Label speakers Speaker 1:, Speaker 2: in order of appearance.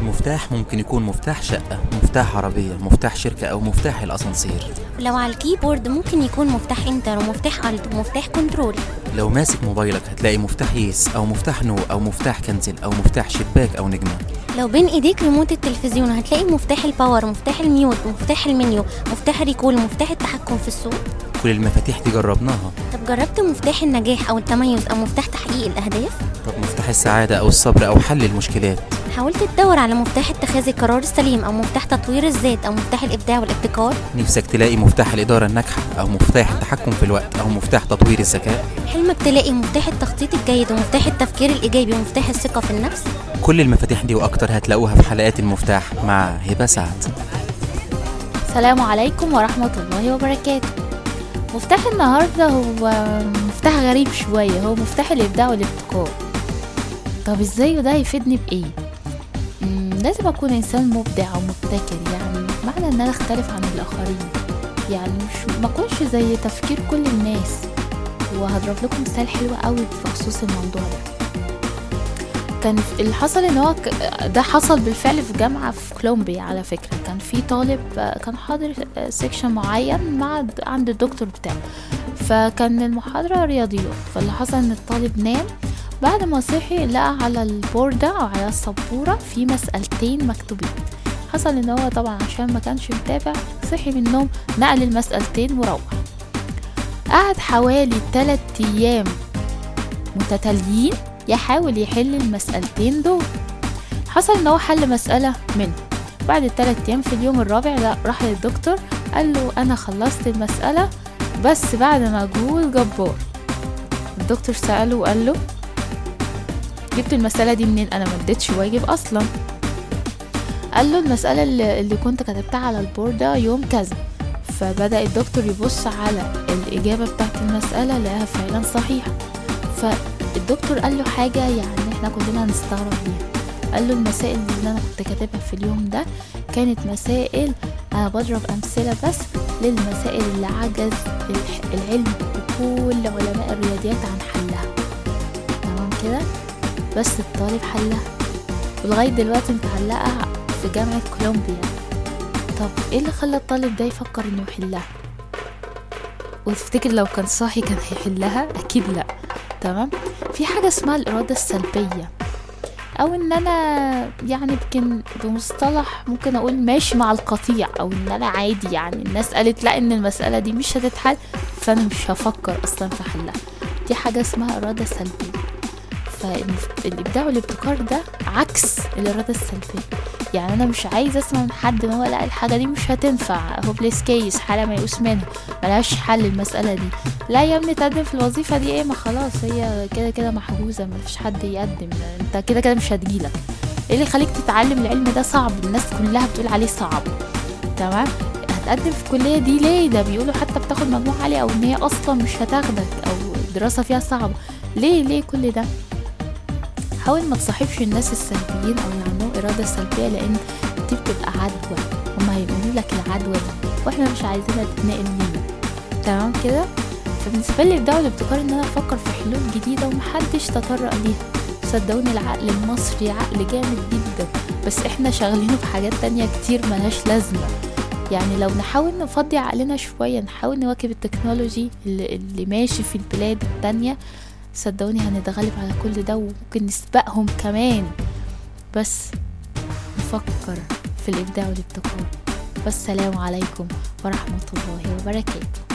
Speaker 1: المفتاح ممكن يكون مفتاح شقة مفتاح عربية مفتاح شركة أو مفتاح الأسانسير
Speaker 2: ولو على الكيبورد ممكن يكون مفتاح انتر ومفتاح الت ومفتاح كنترول
Speaker 1: لو ماسك موبايلك هتلاقي مفتاح يس أو مفتاح نو أو مفتاح كنزل أو مفتاح شباك أو نجمة
Speaker 2: لو بين ايديك ريموت التلفزيون هتلاقي مفتاح الباور مفتاح الميوت مفتاح المنيو مفتاح الريكول مفتاح التحكم في الصوت
Speaker 1: كل المفاتيح دي جربناها
Speaker 2: طب جربت مفتاح النجاح او التميز او مفتاح تحقيق الاهداف
Speaker 1: طب مفتاح السعادة أو الصبر أو حل المشكلات
Speaker 2: حاولت تدور على مفتاح اتخاذ القرار السليم او مفتاح تطوير الذات او مفتاح الابداع والابتكار
Speaker 1: نفسك تلاقي مفتاح الإدارة الناجحة أو مفتاح التحكم في الوقت أو مفتاح تطوير الذكاء
Speaker 2: حلمك تلاقي مفتاح التخطيط الجيد ومفتاح التفكير الايجابي ومفتاح الثقه في النفس
Speaker 1: كل المفاتيح دي وأكتر هتلاقوها في حلقات المفتاح مع هبة سعد
Speaker 3: السلام عليكم ورحمة الله وبركاته مفتاح النهاردة هو مفتاح غريب شوية هو مفتاح الإبداع والابتكار طب ازاي وده هيفيدني بإيه؟ مم، لازم أكون إنسان مبدع أو مبتكر يعني معنى إن أنا أختلف عن الآخرين يعني مش ما أكونش زي تفكير كل الناس وهضرب لكم مثال حلو قوي بخصوص الموضوع ده كان في- اللي حصل ان هو ك- ده حصل بالفعل في جامعة في كولومبيا على فكرة كان في طالب آه، كان حاضر سيكشن معين مع د- عند الدكتور بتاعه فكان المحاضرة رياضيات فاللي حصل ان الطالب نام بعد ما صحي لقى على البوردة او على السبورة في مسألتين مكتوبين حصل ان هو طبعا عشان ما كانش متابع صحي من النوم نقل المسألتين وروح قعد حوالي 3 ايام متتاليين يحاول يحل المسألتين دول حصل ان هو حل مسألة منهم بعد الثلاث ايام في اليوم الرابع لا راح للدكتور قال له انا خلصت المسألة بس بعد مجهود جبار الدكتور سأله وقال له جبت المسألة دي منين انا ما اديتش واجب اصلا قال له المسألة اللي, اللي كنت كتبتها على البوردة يوم كذا فبدأ الدكتور يبص على الإجابة بتاعت المسألة لقاها فعلا صحيحة فالدكتور قال له حاجة يعني احنا كلنا هنستغرب بيها قال له المسائل اللي انا كنت كاتبها في اليوم ده كانت مسائل انا بضرب امثله بس للمسائل اللي عجز الح- العلم وكل علماء الرياضيات عن حلها تمام كده بس الطالب حلها ولغايه دلوقتي متعلقه في جامعه كولومبيا طب ايه اللي خلى الطالب ده يفكر انه يحلها وتفتكر لو كان صاحي كان هيحلها اكيد لا تمام في حاجه اسمها الاراده السلبيه او ان انا يعني يمكن بمصطلح ممكن اقول ماشي مع القطيع او ان انا عادي يعني الناس قالت لا ان المسألة دي مش هتتحل فانا مش هفكر اصلا في حلها دي حاجة اسمها ارادة سلبية فالابداع والابتكار ده عكس الاراده السلبيه يعني انا مش عايز اسمع من حد ان هو لا الحاجه دي مش هتنفع هوبليس كيس حاله ميؤوس منها ملهاش حل المساله دي لا يا ابني تقدم في الوظيفه دي ايه ما خلاص هي كده كده محجوزه مفيش حد يقدم انت كده كده مش هتجيلك ايه اللي يخليك تتعلم العلم ده صعب الناس كلها بتقول عليه صعب تمام هتقدم في الكليه دي ليه ده بيقولوا حتى بتاخد مجموع عالي او ان هي اصلا مش هتاخدك او الدراسه فيها صعبه ليه ليه كل ده حاول ما تصاحبش الناس السلبيين او اللي عندهم اراده سلبيه لان دي بتبقى عدوى هما هيقولوا لك العدوى دي واحنا مش عايزينها تتنقل لينا تمام كده فبالنسبه لي الابداع والابتكار ان انا افكر في حلول جديده ومحدش تطرق ليها صدقوني العقل المصري عقل جامد جدا بس احنا شغالينه في حاجات تانية كتير ملهاش لازمه يعني لو نحاول نفضي عقلنا شوية نحاول نواكب التكنولوجي اللي, اللي ماشي في البلاد التانية صدقوني هنتغلب على كل ده وممكن نسبقهم كمان بس نفكر في الإبداع والابتكار والسلام عليكم ورحمة الله وبركاته